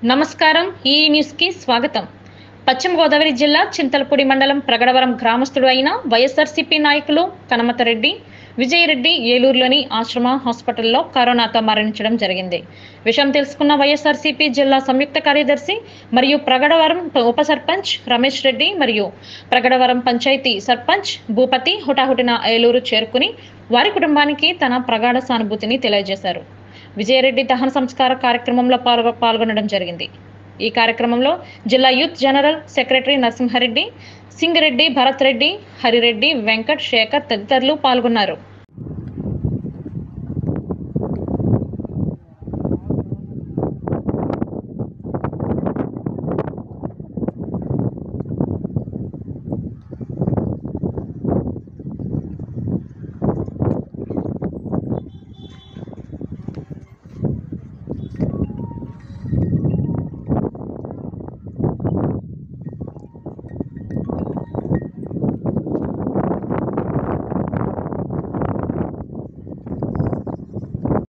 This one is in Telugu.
నమస్కారం ఈ న్యూస్కి స్వాగతం పశ్చిమ గోదావరి జిల్లా చింతలపూడి మండలం ప్రగడవరం గ్రామస్తుడు అయిన వైఎస్ఆర్సీపీ నాయకులు కనమతరెడ్డి విజయరెడ్డి ఏలూరులోని ఆశ్రమ హాస్పిటల్లో కరోనాతో మరణించడం జరిగింది విషయం తెలుసుకున్న వైఎస్ఆర్సీపీ జిల్లా సంయుక్త కార్యదర్శి మరియు ప్రగడవరం ఉప సర్పంచ్ రమేష్ రెడ్డి మరియు ప్రగడవరం పంచాయతీ సర్పంచ్ భూపతి హుటాహుటిన ఏలూరు చేరుకుని వారి కుటుంబానికి తన ప్రగాఢ సానుభూతిని తెలియజేశారు విజయరెడ్డి దహన సంస్కార కార్యక్రమంలో పాల్గొ పాల్గొనడం జరిగింది ఈ కార్యక్రమంలో జిల్లా youth general secretary Narasimha Reddy Singareddy Bharat Reddy Hari Reddy Venkat Shekar తదితరులు పాల్గొన్నారు